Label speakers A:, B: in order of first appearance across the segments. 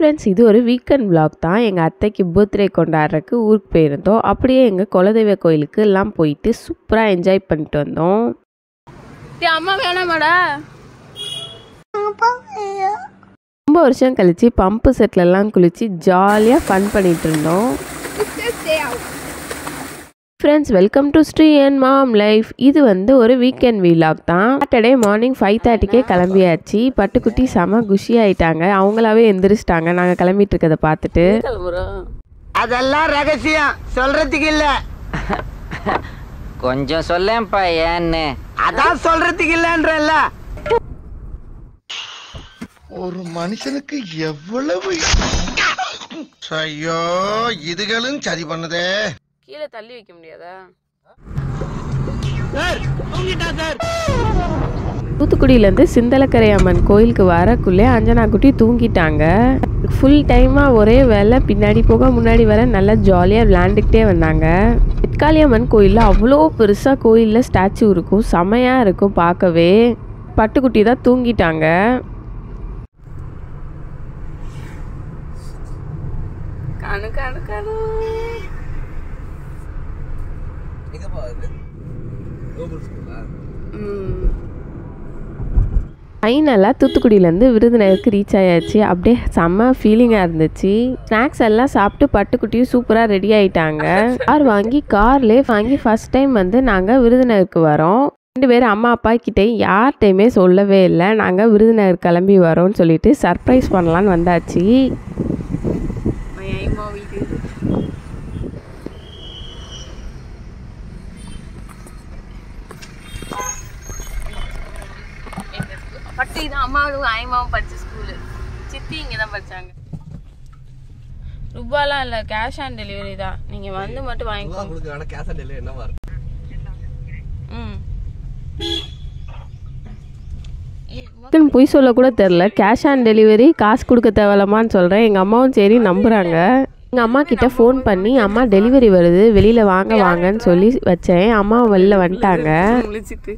A: Friends இது ஒரு weekend vlog தான் எங்கள் அத்தைக்கு பர்த்டே கொண்டாடுறதுக்கு ஊருக்கு போயிருந்தோம் அப்படியே எங்கள் குலதெய்வ கோயிலுக்கு எல்லாம் போயிட்டு சூப்பராக என்ஜாய் பண்ணிட்டு வந்தோம்
B: அம்மா வேணாமாடா
A: ரொம்ப வருஷம் கழிச்சு பம்பு செட்லலாம் குளிச்சு ஜாலியாக ஃபன் பண்ணிட்டு இருந்தோம் friends welcome to Sri and mom life இது வந்து ஒரு வீக்கெண்ட் வீலாக் தான் சாட்டர்டே மார்னிங் ஃபைவ் தேர்ட்டிக்கே கிளம்பியாச்சு பட்டுக்குட்டி செம குஷி ஆயிட்டாங்க அவங்களாவே எந்திரிச்சிட்டாங்க நாங்கள் கிளம்பிட்டு இருக்கதை பார்த்துட்டு
C: அதெல்லாம் ரகசியம் சொல்றதுக்கு இல்ல
D: கொஞ்சம் சொல்லேன்ப்பா ஏன்னு
C: அதான் சொல்றதுக்கு இல்லன்றல்ல
E: ஒரு மனுஷனுக்கு எவ்வளவு ஐயோ இதுகளும் சரி பண்ணுதே
B: கீழே தள்ளி வைக்க முடியாதா
A: தூத்துக்குடியிலேருந்து சிந்தலக்கரை அம்மன் கோயிலுக்கு வரக்குள்ளே அஞ்சனா குட்டி தூங்கிட்டாங்க ஃபுல் டைமாக ஒரே வேலை பின்னாடி போக முன்னாடி வர நல்லா ஜாலியாக விளையாண்டுக்கிட்டே வந்தாங்க வெட்காளி அம்மன் கோயிலில் அவ்வளோ பெருசாக கோயிலில் ஸ்டாச்சு இருக்கும் செமையாக இருக்கும் பார்க்கவே பட்டுக்குட்டி தான் தூங்கிட்டாங்க
B: கணு கணு கணு ம்
A: ஃபைனலாக தூத்துக்குடியிலேருந்து விருதுநகருக்கு ரீச் ஆயாச்சு அப்படியே செம்ம ஃபீலிங்காக இருந்துச்சு ஸ்நாக்ஸ் எல்லாம் சாப்பிட்டு பட்டுக்குட்டியும் சூப்பராக ரெடி ஆயிட்டாங்க கார் வாங்கி கார்லேயே வாங்கி ஃபர்ஸ்ட் டைம் வந்து நாங்கள் விருதுநகருக்கு வரோம் ரெண்டு பேரும் அம்மா அப்பா கிட்டே யார்கிட்டையுமே சொல்லவே இல்லை நாங்கள் விருதுநகர் கிளம்பி வரோம்னு சொல்லிட்டு சர்ப்ரைஸ் பண்ணலான்னு வந்தாச்சு
B: ஐயம்மா வீடு பட்டு இது அம்மாவும் ஐமாவும் படிச்ச ஸ்கூலு சித்தி இங்கே தான் படிச்சாங்க ரூபாலாம் இல்லை கேஷ் ஆன் டெலிவரி தான் நீங்கள் வந்து மட்டும் வாங்கிக்கோங்க ம்
A: டக்குன்னு பொய் சொல்ல கூட தெரில கேஷ் ஆன் டெலிவரி காசு கொடுக்க தேவையில்லமான்னு சொல்கிறேன் எங்கள் அம்மாவும் சரி நம்புகிறாங்க எங்கள் அம்மா கிட்ட ஃபோன் பண்ணி அம்மா டெலிவரி வருது வெளியில் வாங்க வாங்கன்னு சொல்லி வச்சேன் அம்மா வெளில வந்துட்டாங்க
B: முழிச்சிட்டு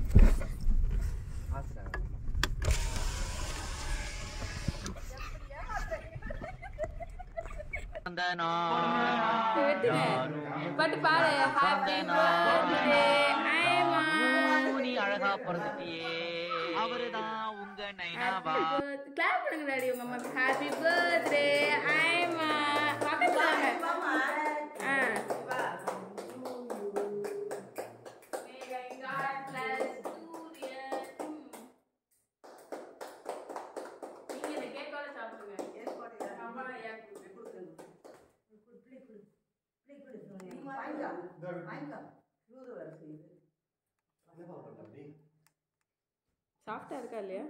B: பட்டு பாரு ஹாப்பி பர்த்டே ஐமா
D: அழகா பிறந்துட்டியே அவருதான் உங்க நைனாவா
B: கிளாப் பண்ணுங்க டாடி உங்க அம்மா ஹாப்பி பர்த்டே ஐமா பக்கத்துல வாங்க ஆ சாஃப்டா இருக்கா இல்லையா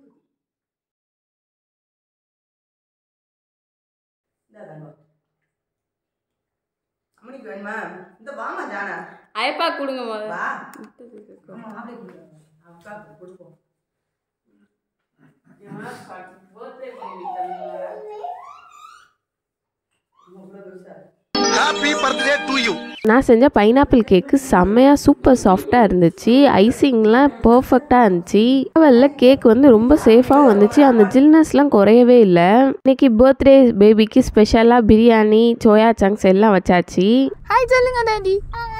F: அம்மனிக்கு வேணுமா இந்த வாமா ஜானா
B: ஐப்பா கொடுங்க முதல்ல
F: வா ஆமா அப்படியே கொடு அக்காவுக்கு கொடுப்போம்
E: ஹாப்பி பர்த்டே டு யூ
A: நான் செஞ்ச பைனாப்பிள் கேக்கு செம்மையாக சூப்பர் சாஃப்டாக இருந்துச்சு ஐசிங்லாம் பர்ஃபெக்டாக இருந்துச்சு அவல்ல கேக் வந்து ரொம்ப சேஃபாகவும் வந்துச்சு அந்த ஜில்னஸ்லாம் குறையவே இல்லை இன்னைக்கு பர்த்டே பேபிக்கு ஸ்பெஷலாக பிரியாணி சோயா சங்க்ஸ் எல்லாம் வச்சாச்சு
B: ஹாய் சொல்லுங்க டாடி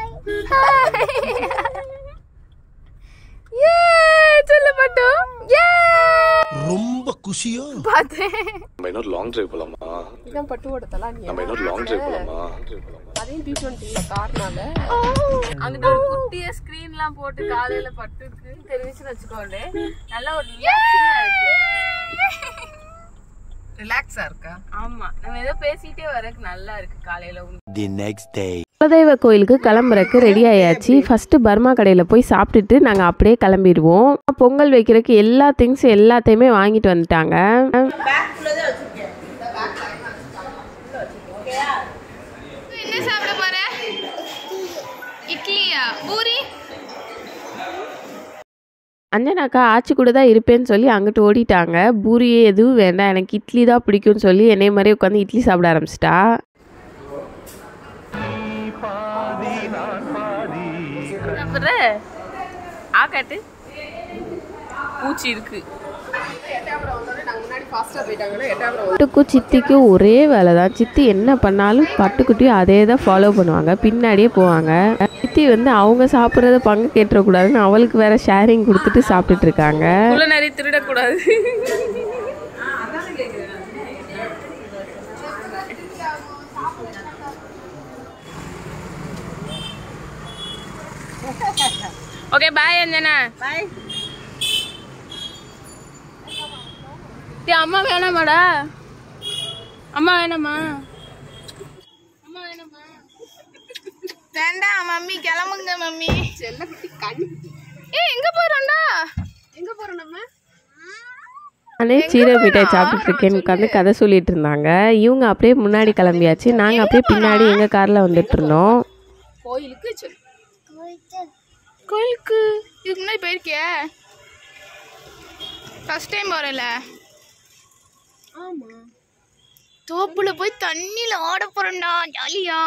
B: ஏ சொல்ல மாட்டோம் ஏ
E: ரொம்ப குஷியோ
B: பார்த்தேன்
G: நம்ம இன்னொரு லாங் டிரைவ் போலாமா
B: இதான் பட்டு ஓடத்தலாம் நீ
G: நம்ம இன்னொரு லாங் டிரைவ் போலாமா
B: அதையும் டி டுவெண்ட்டில கார்னால அங்கிட்ட ஒரு குட்டிய ஸ்கிரீன்லாம் போட்டு காலையில பட்டுக்கு தெரிஞ்சுன்னு வச்சுக்கோண்டே நல்ல ஒரு ரிலாக்ஸிங்கா இருக்கு
F: ரிலாக்ஸா இருக்கா
B: ஆமா நம்ம ஏதோ பேசிட்டே வரக்கு நல்லா இருக்கு காலையில
E: தி நெக்ஸ்ட் டே
A: குலதெய்வ கோயிலுக்கு கிளம்புறக்கு ரெடி ஆயாச்சு ஃபஸ்ட்டு பர்மா கடையில் போய் சாப்பிட்டுட்டு நாங்கள் அப்படியே கிளம்பிடுவோம் பொங்கல் வைக்கிறதுக்கு எல்லா திங்ஸ் எல்லாத்தையுமே வாங்கிட்டு வந்துட்டாங்க
B: என்ன சாப்பிட போற இட்லியா பூரி
A: அஞ்சனாக்கா ஆச்சி கூட தான் இருப்பேன்னு சொல்லி அங்கிட்டு ஓடிட்டாங்க பூரியே எதுவும் வேண்டாம் எனக்கு இட்லி தான் பிடிக்கும்னு சொல்லி என்னைய மாதிரி உட்காந்து இட்லி சாப்பிட ஆரம்பிச்சிட்டா
B: சாப்பிட்ற ஆ காட்டு பூச்சி இருக்கு ஃபாஸ்டா போயிட்டாங்கன்னா எட்டாவது
A: பட்டுக்கும் சித்திக்கும் ஒரே வேலை தான் சித்தி என்ன பண்ணாலும் பட்டுக்குட்டியும் அதே தான் ஃபாலோ பண்ணுவாங்க பின்னாடியே போவாங்க சித்தி வந்து அவங்க சாப்பிட்றத பங்கு கேட்டுறக்கூடாதுன்னு அவளுக்கு வேற ஷேரிங் கொடுத்துட்டு சாப்பிட்டுட்டு இருக்காங்க
B: உள்ள நிறைய திருடக்கூடாது ஓகே பாய் அஞ்சனா பாய் அம்மா வேணாமாடா அம்மா வேணாமா அம்மா வேணாமா வேண்டாம் மம்மி கிளம்புங்க மம்மி செல்லக்குட்டி கண்ணு ஏ எங்க போறோம்டா எங்க போறோம் நம்ம
A: நானே சீரை மிட்டாய் சாப்பிட்டுட்டு இருக்கேன்னு உட்காந்து கதை சொல்லிட்டு இருந்தாங்க இவங்க அப்படியே முன்னாடி கிளம்பியாச்சு நாங்கள் அப்படியே பின்னாடி எங்கள் காரில் வந்துட்டு இருந்தோம்
B: கோயிலுக்கு சொல்லு கோயிலுக்கு இதுக்கு முன்னாடி போயிருக்கிய ஃபர்ஸ்ட் டைம் போறல ஆமா தோப்புல போய் தண்ணியில ஆட போறோம்டா ஜாலியா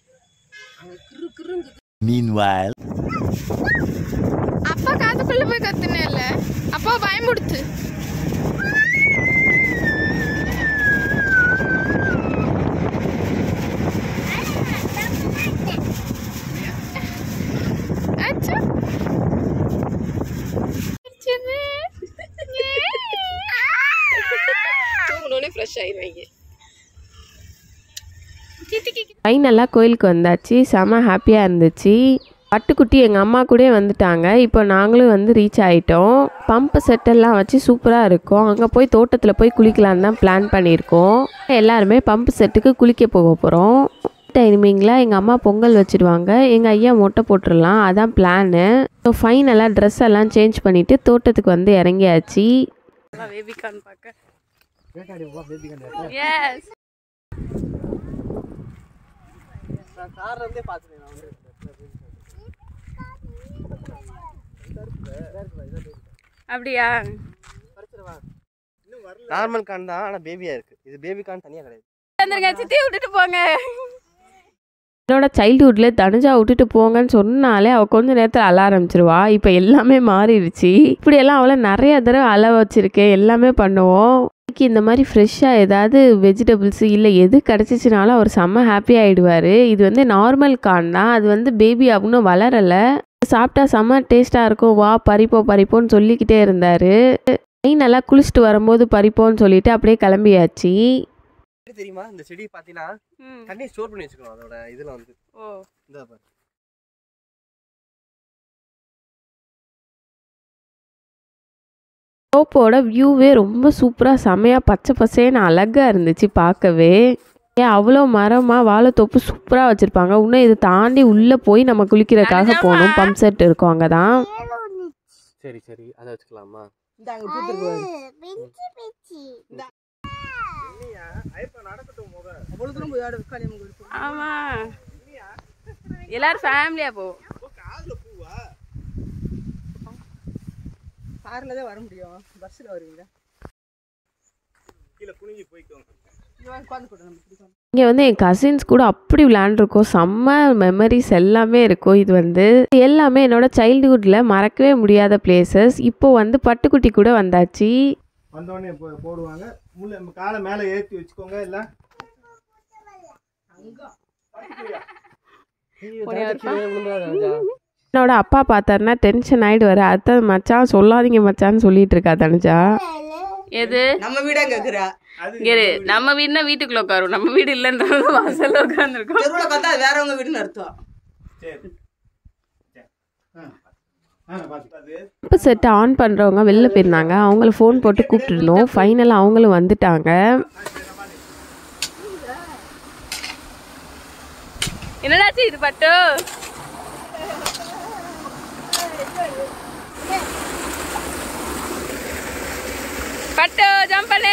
E: Meanwhile.
B: அப்பா காதுக்குள்ள போய் கத்துனேல்ல அப்பா பயமுடுத்து அச்சா தூங்கணுன்னே ஃப்ரெஷ் ஆயிடுவாங்க
A: ஃபைனலாக கோயிலுக்கு வந்தாச்சு செம ஹாப்பியாக இருந்துச்சு பட்டுக்குட்டி எங்கள் அம்மா கூட வந்துட்டாங்க இப்போ நாங்களும் வந்து ரீச் ஆகிட்டோம் பம்பு செட்டெல்லாம் வச்சு சூப்பராக இருக்கும் அங்கே போய் தோட்டத்தில் போய் குளிக்கலான்னு தான் பிளான் பண்ணியிருக்கோம் எல்லாருமே பம்பு செட்டுக்கு குளிக்க போக போகிறோம் டைமிங்கில் எங்கள் அம்மா பொங்கல் வச்சுடுவாங்க எங்கள் ஐயா மொட்டை போட்டுடலாம் அதான் பிளானு ஸோ ஃபைனலாக ட்ரெஸ் எல்லாம் சேஞ்ச் பண்ணிவிட்டு தோட்டத்துக்கு வந்து இறங்கியாச்சு
B: பேபிகான் பார்க்க எஸ் அப்படியா
H: நார்மல் கான் தான் ஆனால் பேபியா இருக்கு இது பேபி கான் தனியாக கிடையாது
B: வந்துருங்க சித்தி விட்டுட்டு போங்க
A: என்னோட சைல்டுஹுட்டில் தனுஜா விட்டுட்டு போங்கன்னு சொன்னாலே அவள் கொஞ்ச நேரத்தில் அழ ஆரம்பிச்சிருவா இப்போ எல்லாமே மாறிடுச்சு இப்படியெல்லாம் அவளை நிறைய தடவை அழ வச்சிருக்கேன் எல்லாமே பண்ணுவோம் இன்னைக்கு இந்த மாதிரி ஃப்ரெஷ்ஷாக ஏதாவது வெஜிடபிள்ஸ் இல்லை எது கிடச்சிச்சினாலும் அவர் செம்ம ஹாப்பி ஆகிடுவார் இது வந்து நார்மல் கான் தான் அது வந்து பேபி அப்படின்னு வளரலை சாப்பிட்டா செம்ம டேஸ்ட்டாக இருக்கும் வா பறிப்போம் பறிப்போம்னு சொல்லிக்கிட்டே இருந்தார் நல்லா குளிச்சுட்டு வரும்போது பறிப்போம்னு சொல்லிட்டு அப்படியே கிளம்பியாச்சு
H: எப்படி தெரியுமா இந்த செடி பார்த்தீங்கன்னா தண்ணியை ஸ்டோர் பண்ணி வச்சுக்கணும் அதோட இதில் வந்து
B: ஓ
H: இந்த பாரு
A: தோப்போட வியூவே ரொம்ப சூப்பராக செமையாக பச்சை பசேன்னு அழகாக இருந்துச்சு பார்க்கவே ஏன் அவ்வளோ மரமாக வாழைத்தோப்பு சூப்பராக வச்சுருப்பாங்க இன்னும் இதை தாண்டி உள்ளே போய் நம்ம குளிக்கிறதுக்காக போகணும் பம்ப் செட் இருக்கும் அங்கே தான்
H: சரி சரி அதை வச்சுக்கலாமா
B: ஆமா எல்லாரும் ஃபேமிலியா போ
F: கார்ல தான் வர முடியும் பஸ்ல வருவீங்க
H: கீழே குனிஞ்சு போய்க்கோங்க
F: உட்காந்து கூட நம்ம பிடிக்கும்
A: இங்கே வந்து என் கசின்ஸ் கூட அப்படி விளையாண்டுருக்கோம் செம்ம மெமரிஸ் எல்லாமே இருக்கும் இது வந்து எல்லாமே என்னோட சைல்டுஹுட்டில் மறக்கவே முடியாத பிளேசஸ் இப்போ வந்து பட்டுக்குட்டி கூட வந்தாச்சு
I: வந்தோடனே போ போடுவாங்க முள்ள காலை மேலே ஏற்றி வச்சுக்கோங்க இல்லை
A: என்னோட அப்பா பார்த்தாருன்னா டென்ஷன் ஆகிடுவார் அதான் மச்சான் சொல்லாதீங்க மச்சான்னு சொல்லிட்டு இருக்கா தனுஜா
B: எது
F: நம்ம வீடா கேக்குறா
B: இரு நம்ம வீடுனா வீட்டுக்குள்ள உட்காரும் நம்ம வீடு இல்லைன்றது வாசல்ல உட்காந்துருக்கோம்
F: தெருவுல பார்த்தா அது வேறவங்க வீடுன்னு அர்த்தம்
A: இப்போ செட்டை ஆன் பண்ணுறவங்க வெளில போயிருந்தாங்க அவங்கள ஃபோன் போட்டு கூப்பிட்டுருந்தோம் ஃபைனலாக அவங்களும் வந்துட்டாங்க
B: என்னடாச்சு இது பட்டு பட்டு ஜம்ப் பண்ணு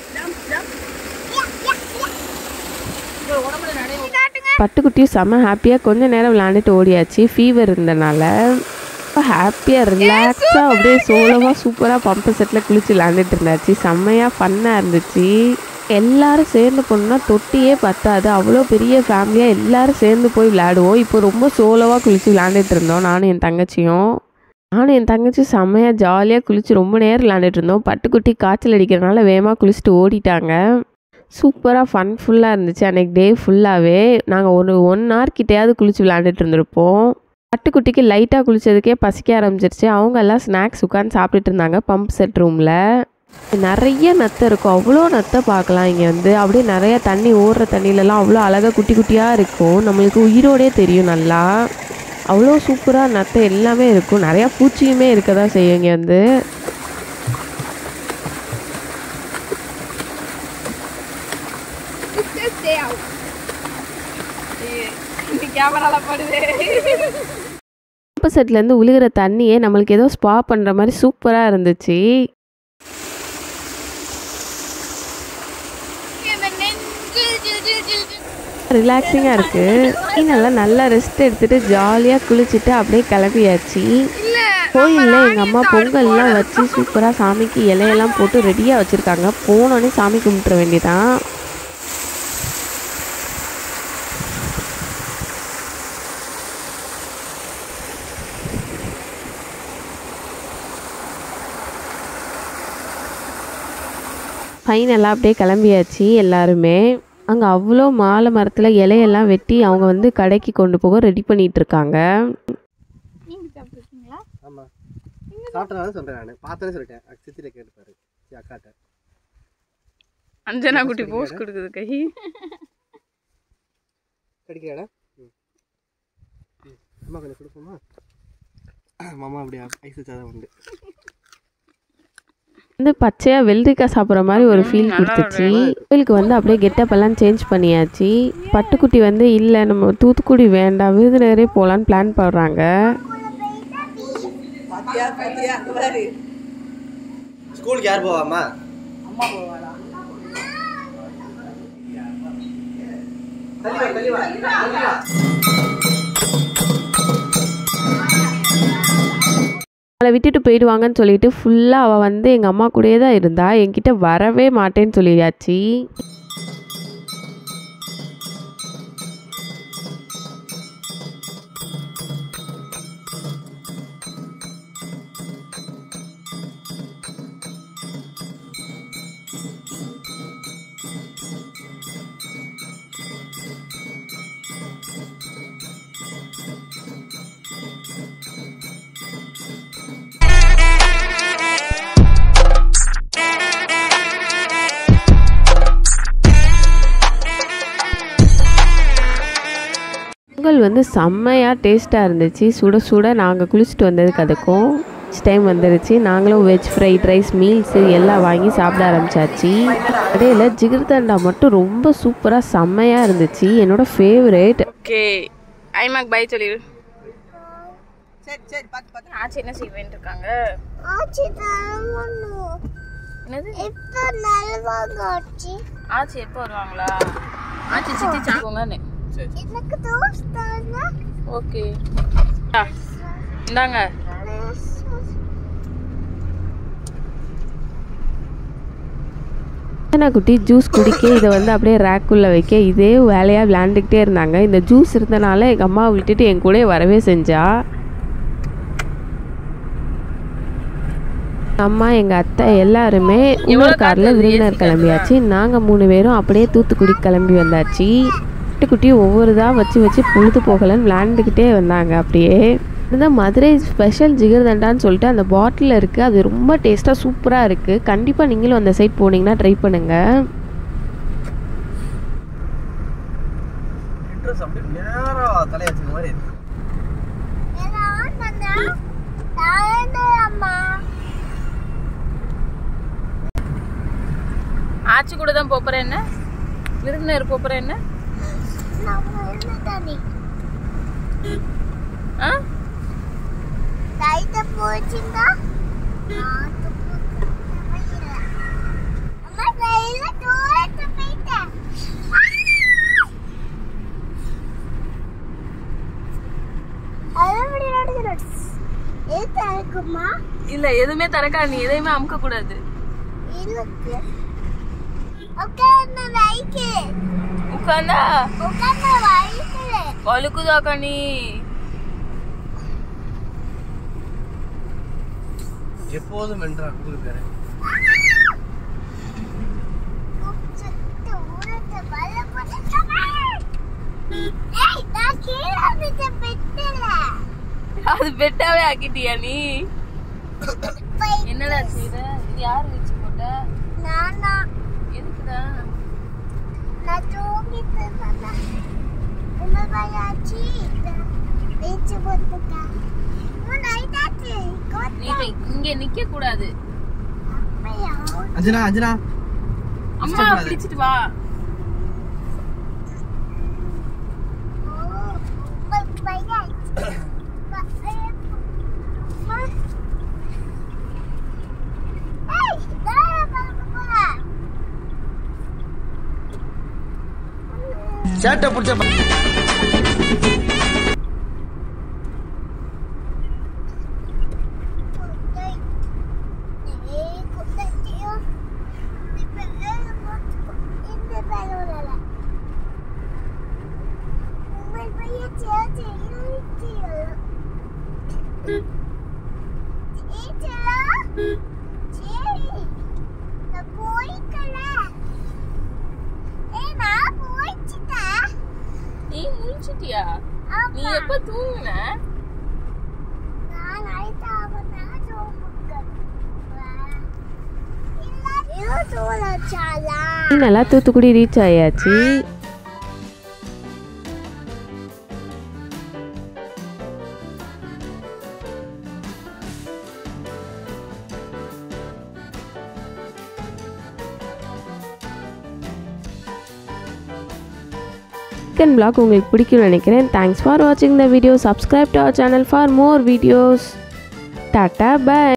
A: பட்டுக்குட்டியும் செம்ம ஹாப்பியாக கொஞ்ச நேரம் விளையாண்டுட்டு ஓடியாச்சு ஃபீவர் இருந்தனால ரொம்ப ஹாப்பியாக ரிலாக்ஸாக அப்படியே சோலோவாக சூப்பராக பம்பு செட்டில் குளிச்சு விளையாண்டுட்டு இருந்தாச்சு செம்மையாக ஃபன்னாக இருந்துச்சு எல்லாரும் சேர்ந்து போனோம்னா தொட்டியே பத்தாது அவ்வளோ பெரிய ஃபேமிலியாக எல்லாரும் சேர்ந்து போய் விளையாடுவோம் இப்போ ரொம்ப சோலோவாக குளிச்சு விளையாண்டுட்டு இருந்தோம் நானும் என் தங்கச்சியும் நானும் என் தங்கச்சி செம்மையாக ஜாலியாக குளிச்சு ரொம்ப நேரம் விளாண்டுட்டு இருந்தோம் பட்டுக்குட்டி காய்ச்சல் அடிக்கிறனால வேகமாக குளிச்சுட்டு ஓடிட்டாங்க சூப்பராக ஃபன்ஃபுல்லாக இருந்துச்சு அன்றைக்கி டே ஃபுல்லாகவே நாங்கள் ஒரு ஒன் ஹவர் கிட்டேயாவது குளிச்சு விளாண்டுட்டு இருந்திருப்போம் பட்டுக்குட்டிக்கு லைட்டாக குளிச்சதுக்கே பசிக்க ஆரம்பிச்சிருச்சு அவங்க எல்லாம் ஸ்நாக்ஸ் உட்காந்து சாப்பிட்டுட்டு இருந்தாங்க பம்ப் செட் ரூமில் நிறைய நத்தை இருக்கும் அவ்வளோ நத்தை பார்க்கலாம் இங்கே வந்து அப்படியே நிறைய தண்ணி ஓடுற தண்ணியிலலாம் அவ்வளோ அழகாக குட்டி குட்டியாக இருக்கும் நம்மளுக்கு உயிரோடே தெரியும் நல்லா அவ்வளோ சூப்பராக நத்தை எல்லாமே இருக்கும் நிறையா பூச்சியுமே இருக்க தான் செய்யும் இங்கே வந்து
B: கேமரால படுது
A: பம்பு செட்லேருந்து உழுகிற தண்ணியே நம்மளுக்கு ஏதோ ஸ்பா பண்ணுற மாதிரி சூப்பராக இருந்துச்சு ரிலாக்ஸிங்காக இருக்குது நல்லா நல்லா ரெஸ்ட் எடுத்துட்டு ஜாலியாக குளிச்சுட்டு அப்படியே கிளம்பியாச்சு கோயிலில் எங்கள் அம்மா பொங்கல்லாம் வச்சு சூப்பராக சாமிக்கு இலையெல்லாம் போட்டு ரெடியாக வச்சுருக்காங்க போனோடனே சாமி கும்பிட்டுற வேண்டியதான் ஃபைனலாக அப்படியே கிளம்பியாச்சு எல்லாருமே அங்கே அவ்வளோ மாலை மரத்தில் இலையெல்லாம் வெட்டி அவங்க வந்து கடைக்கு கொண்டு போக ரெடி பண்ணிட்டு இருக்காங்க
H: ஆமா சாப்பிட்டதால சொல்றேன் நான் பார்த்தேன்னு சொல்லிட்டேன் சித்திர கேட்டு பாரு சரி, அக்காட்ட
B: அஞ்சனா குட்டி போஸ் கொடுக்குது கை
H: கடிக்கிறாடா ம் ம். அம்மா கொஞ்சம் கொடுப்போமா மாமா அப்படி ஐஸ் வச்சாதான் உண்டு
A: வந்து பச்சையாக வெள்ளரிக்காய் சாப்பிட்ற மாதிரி ஒரு ஃபீல் கொடுத்துச்சு கோயிலுக்கு வந்து அப்படியே கெட்டப் எல்லாம் சேஞ்ச் பண்ணியாச்சு பட்டுக்குட்டி வந்து இல்லை நம்ம தூத்துக்குடி வேண்டாம் விருதுநகரே போகலான்னு பிளான் பண்ணுறாங்க
F: பாத்தியா பாத்தியா அங்க பாரு
H: ஸ்கூலுக்கு யார் போவாமா
F: அம்மா போவாளா
A: அவளை விட்டுட்டு போயிடுவாங்கன்னு சொல்லிட்டு ஃபுல்லாக அவள் வந்து எங்கள் அம்மா கூடயே தான் இருந்தா என்கிட்ட வரவே மாட்டேன்னு சொல்லியாச்சு பொங்கல் வந்து செம்மையாக டேஸ்ட்டாக இருந்துச்சு சுட சுட நாங்கள் குளிச்சுட்டு வந்ததுக்கு அதுக்கும் டைம் வந்துருச்சு நாங்களும் வெஜ் ஃப்ரைட் ரைஸ் மீல்ஸு எல்லாம் வாங்கி சாப்பிட ஆரம்பிச்சாச்சு இடையில ஜிகிர்தண்டா மட்டும் ரொம்ப சூப்பராக செம்மையாக இருந்துச்சு என்னோட ஃபேவரேட்
B: ஓகே ஐமாக் பை சொல்லிடு
F: சரி சரி பாத்து பாத்து
B: ஆச்சு என்ன செய்வேன் இருக்காங்க என்னது ஆச்சி எப்போ வருவாங்களா ஆச்சி சித்தி சாப்பிடுவாங்கன்னு ஓகே ஆ இந்தாங்க
A: குட்டி ஜூஸ் குடிக்க இதை வந்து அப்படியே ரேக்குள்ளே வைக்க இதே வேலையாக விளையாண்டுக்கிட்டே இருந்தாங்க இந்த ஜூஸ் இருந்தனால எங்கள் அம்மாவை விட்டுட்டு என் கூடயே வரவே செஞ்சா அம்மா எங்கள் அத்தை எல்லாருமே இன்னொரு காரில் விருந்தினர் கிளம்பியாச்சு நாங்கள் மூணு பேரும் அப்படியே தூத்துக்குடி கிளம்பி வந்தாச்சு குட்டி ஒவ்வொரு தான் வச்சு வச்சு பொழுது போகலன்னு விளையாண்டுக்கிட்டே வந்தாங்க அப்படியே இந்த மதுரை ஸ்பெஷல் ஜிகர்தண்டான்னு சொல்லிட்டு அந்த பாட்டில் இருக்குது அது ரொம்ப டேஸ்ட்டாக சூப்பராக இருக்குது கண்டிப்பாக நீங்களும் அந்த சைட் போனீங்கன்னா ட்ரை பண்ணுங்கள்
H: இன்ட்ரெஸ்ட் அப்படி நேரா தலையை வச்சுக்க மாதிரி இருக்கு
B: ஆச்சி கூட தான் போப்புறேன் என்ன விருந்தினர் போப்புறேன் என்ன ஆ இல்ல எதுவுமே திறக்கா நீ எதையுமே அமுக்க கூடாது உட்காந்தா வழுக்குதா கனி
H: எப்போதும் வென்றான் கூகுள் பேரு
B: அது பெட்டாவே ஆக்கிட்டியா நீ என்னடா செய்த இது யாரு வச்சு போட்ட எதுக்குடா நீ இப்ப இங்க நிக்க கூடாது
H: அஞ்சனா அஞ்சனா
B: அம்மா பிடிச்சிட்டு வா
C: சேட்டை பிடிச்ச
B: நீ முடிச்சிட்டியா நீ எப்ப தூங்குன
A: நல்லா தூத்துக்குடி ரீச் ஆயாச்சு சிக்கன் பிளாக் உங்களுக்கு பிடிக்கும்னு நினைக்கிறேன் தேங்க்ஸ் ஃபார் வாட்சிங் the video subscribe to our channel for more videos tata by